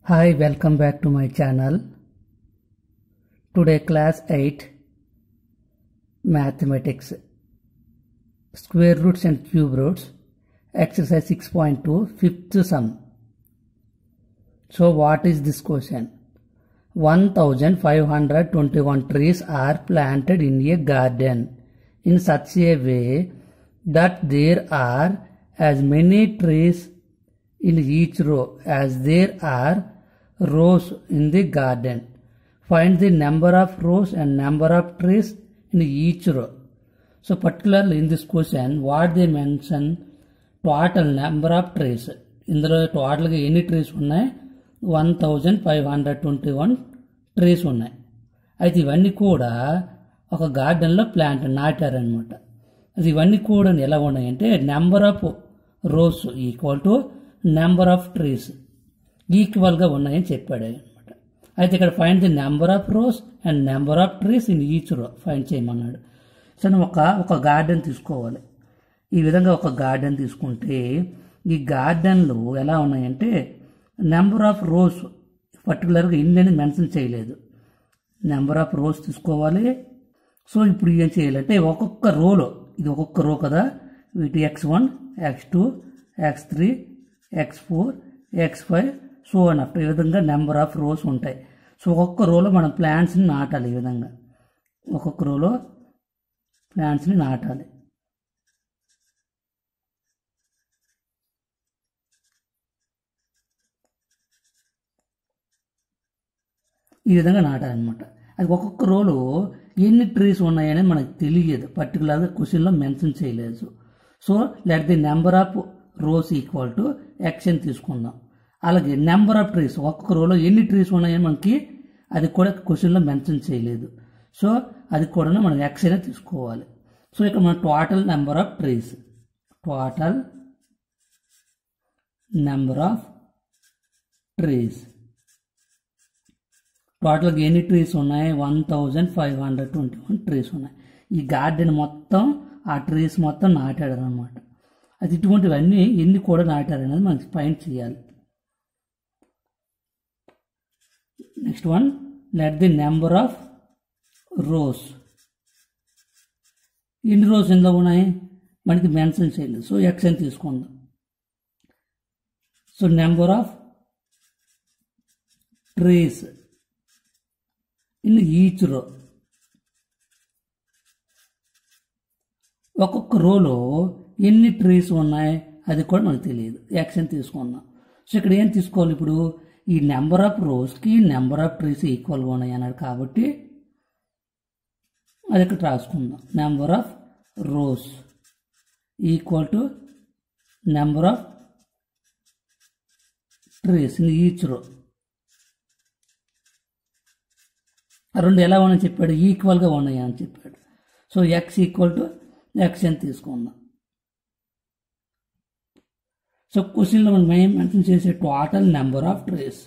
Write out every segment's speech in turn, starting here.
Hi, welcome back to my channel. Today class 8 Mathematics Square roots and cube roots exercise 6.2 fifth sum. So what is this question? 1521 trees are planted in a garden in such a way that there are as many trees in each row as there are rows in the garden. Find the number of rows and number of trees in each row. So particularly in this question, what they mention total number of trees. ఇందులో టోటల్గా ఎన్ని trees ఉన్నాయి one thousand five hundred twenty one trees ఉన్నాయి అయితే ఇవన్నీ కూడా ఒక గార్డెన్లో ప్లాంట్ నాటారనమాట అది ఇవన్నీ కూడా ఎలా ఉన్నాయంటే number of rows equal to number of trees ఈక్వల్గా ఉన్నాయని చెప్పాడు అనమాట అయితే ఇక్కడ find the number of rows and number of trees in each row find చేయమన్నాడు సో ఒక ఒక గార్డెన్ తీసుకోవాలి ఈ విధంగా ఒక గార్డెన్ తీసుకుంటే ఈ గార్డెన్లు ఎలా ఉన్నాయంటే నెంబర్ ఆఫ్ రోస్ పర్టికులర్గా ఇన్ని అని మెన్షన్ చేయలేదు నెంబర్ ఆఫ్ రోస్ తీసుకోవాలి సో ఇప్పుడు ఏం చేయాలంటే ఒక్కొక్క రోలో ఇది ఒక్కొక్క రో కదా వీటి X one X two X three X four X five so అని అప్పుడు ఈ విధంగా నెంబర్ ఆఫ్ రోస్ ఉంటాయి సో ఒక్కొక్క రోలో మనం ప్లాంట్స్ని నాటాలి ఈ విధంగా ఒక్కొక్క రోలో ప్లాంట్స్ని నాటాలి ఈ విధంగా నాటాలన్నమాట అది ఒక్కొక్క రోలో ఎన్ని ట్రీస్ ఉన్నాయని మనకు తెలియదు పర్టికులర్గా క్వశ్చన్లో మెన్షన్ చేయలేదు so let the number of rows equal to X అని తీసుకుందాం అలాగే నెంబర్ ఆఫ్ ట్రీస్ ఒక్కొక్క రోలో ఎన్ని ట్రీస్ ఉన్నాయని మనకి అది కూడా క్వశ్చన్లో మెన్షన్ చేయలేదు సో అది కూడా మనం ఎక్స్ అయినా తీసుకోవాలి సో ఇక్కడ మన total number of trees total number of trees టోటల్గా ఎన్ని ట్రీస్ ఉన్నాయి one thousand five hundred twenty one trees ఉన్నాయి ఈ గార్డెన్ మొత్తం ఆ ట్రీస్ మొత్తం నాటాడు అనమాట అది ఇటువంటివన్నీ ఎన్ని కూడా నాటారు అనేది మనకి ఫైండ్ చేయాలి next one let the number of rows ఎన్ని రోస్ ఇందులో ఉన్నాయి మనకి మెన్షన్ చేయలేదు సో ఎక్స్ అని తీసుకుందాం so number of trees in each row ఒక్కొక్క రోలో ఎన్ని ట్రీస్ ఉన్నాయి అది కూడా మనకు తెలియదు యాక్షన్ తీసుకుందాం సో ఇక్కడ ఏం తీసుకోవాలి ఇప్పుడు ఈ నెంబర్ ఆఫ్ రోస్కి నెంబర్ ఆఫ్ ట్రీస్ ఈక్వల్గా ఉన్నాయి అన్నాడు కాబట్టి అది ఇక్కడ రాసుకుందాం number of rows equal to number of trees in each row రెండు ఎలా ఉన్నాయని చెప్పాడు ఈక్వల్గా ఉన్నాయి అని చెప్పాడు so x equal to X అని తీసుకుందాం సో క్వశ్చన్లో మనం మేము మెన్షన్ చేసే total number of trees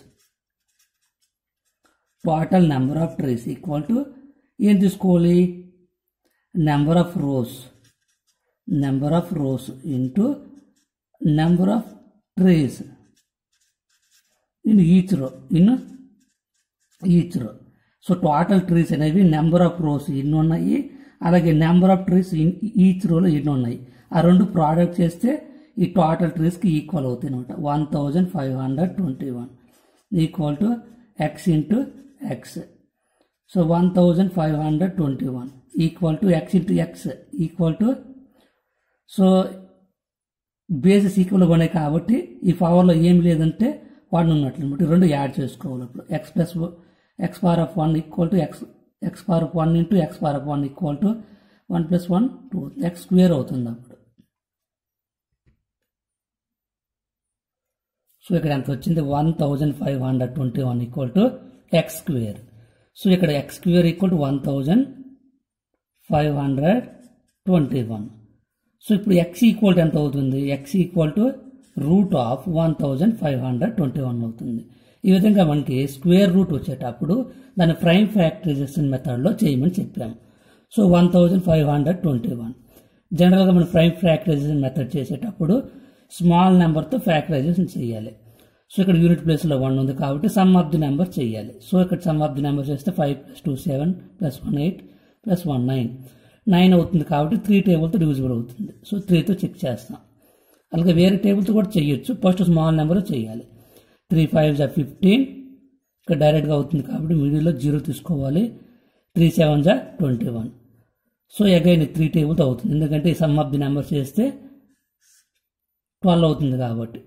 total number of trees equal to ఏం తీసుకోవాలి number of rows number of rows into number of trace in each row in each row so total trees అనేవి number of rows ఎన్ని ఉన్నాయి అలాగే number of trees each రోలో ఎన్ని ఉన్నాయి ఆ రెండు ప్రోడక్ట్ చేస్తే ఈ టోటల్ ట్రీస్కి ఈక్వల్ అవుతాయి అనమాట one thousand five hundred twenty one equal to x into x so one thousand five hundred twenty one equal to x into x equal to so bases ఈక్వల్గా ఉన్నాయి కాబట్టి ఈ పవర్లో ఏం లేదంటే వాడిని ఉన్నట్లు అనమాట రెండు యాడ్ చేసుకోవాలి ఇప్పుడు x plus x power of one equal to x x power of one into x power of one equal to one plus one two x square అవుతుంది అప్పుడు సో ఇక్కడ ఎంత వచ్చింది one thousand five hundred twenty one equal to x square so ఇక్కడ x square equal to one thousand five hundred twenty one so ఇప్పుడు x equal to ఎంత అవుతుంది x equal to root of one thousand five hundred twenty one అవుతుంది ఈ విధంగా మనకి square root వచ్చేటప్పుడు దాన్ని ప్రైమ్ ఫ్యాక్టరైజేషన్ మెథడ్లో చేయమని చెప్పాము so one thousand five hundred twenty one జనరల్గా మనం ప్రైమ్ ఫ్యాక్టరైజేషన్ మెథడ్ చేసేటప్పుడు స్మాల్ నెంబర్తో ఫ్యాక్టరైజేషన్ చేయాలి సో ఇక్కడ యూనిట్ ప్లేస్లో వన్ ఉంది కాబట్టి సమ్ ఆఫ్ ది నెంబర్ చేయాలి సో ఇక్కడ సమ్ ఆఫ్ ది నెంబర్ చేస్తే five plus two seven plus one eight plus one nine nine అవుతుంది కాబట్టి త్రీ టేబుల్తో డివిజిబుల్ అవుతుంది సో త్రీతో చెక్ చేస్తాం అలాగే వేరే టేబుల్తో కూడా చేయొచ్చు ఫస్ట్ స్మాల్ నెంబర్ చేయాలి త్రీ ఫైవ్ జా ఫిఫ్టీన్ ఇక్కడ డైరెక్ట్గా అవుతుంది కాబట్టి మిడిల్లో జీరో తీసుకోవాలి త్రీ సెవెన్ జా twenty one so again three టేబుల్తో అవుతుంది ఎందుకంటే ఈ సమ్ ఆఫ్ ది నెంబర్ చేస్తే ట్వెల్వ్ అవుతుంది కాబట్టి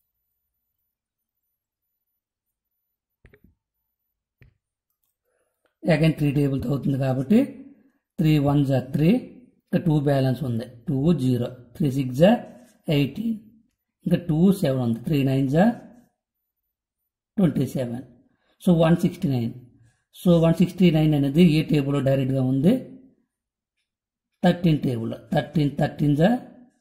అగైన్ త్రీ టేబుల్తో అవుతుంది కాబట్టి త్రీ వన్ జా త్రీ ఇంకా టూ బ్యాలెన్స్ ఉంది టూ జీరో త్రీ సిక్స్ జా ఎయిటీన్ ఇంకా టూ సెవెన్ ఉంది త్రీ నైన్ జా twenty seven so one sixty nine so one sixty nine అనేది ఏ టేబుల్లో డైరెక్ట్గా ఉంది థర్టీన్ టేబుల్ థర్టీన్ థర్టీన్ జా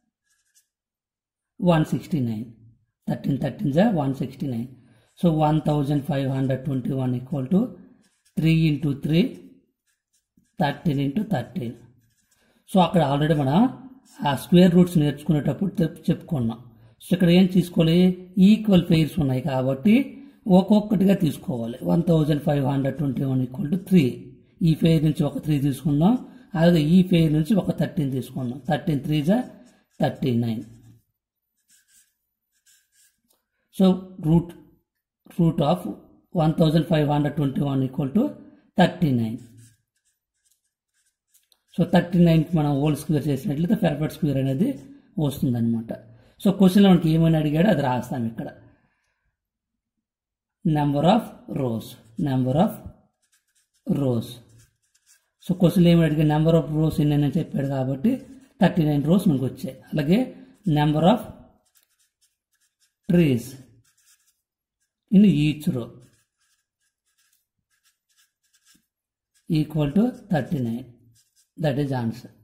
one sixty nine thirteen thirteen జా one sixty nine so one thousand five hundred twenty one equal to three into three thirteen into thirteen so అక్కడ already మనం ఆ స్క్వేర్ రూట్స్ నేర్చుకునేటప్పుడు చెప్ చెప్పుకున్నాం so ఇక్కడ ఏం తీసుకోవాలి ఈక్వల్ పెయిర్స్ ఉన్నాయి కాబట్టి ఒక్కొక్కటిగా తీసుకోవాలి one thousand five hundred twenty one equal to three ఈ ఫెయిర్ నుంచి ఒక త్రీ తీసుకుందాం అలాగే ఈ ఫెయిర్ నుంచి ఒక థర్టీన్ తీసుకుందాం థర్టీన్ త్రీ జా thirty nine so root root of one thousand five hundred twenty one equal to thirty nine so thirty నైన్కి మనం హోల్ స్క్వేర్ చేసినట్లయితే పెర్ఫెక్ట్ స్క్వేర్ అనేది వస్తుందన్నమాట సో క్వశ్చన్లో మనకి ఏమైనా అడిగాడో అది రాస్తాం ఇక్కడ number of rows number of rows so question ఏమి అడిగా నెంబర్ ఆఫ్ రోస్ ఎన్ని అని చెప్పాడు కాబట్టి థర్టీ నైన్ రోస్ మనకు వచ్చాయి అలాగే number of trees in each row equal to thirty nine that is answer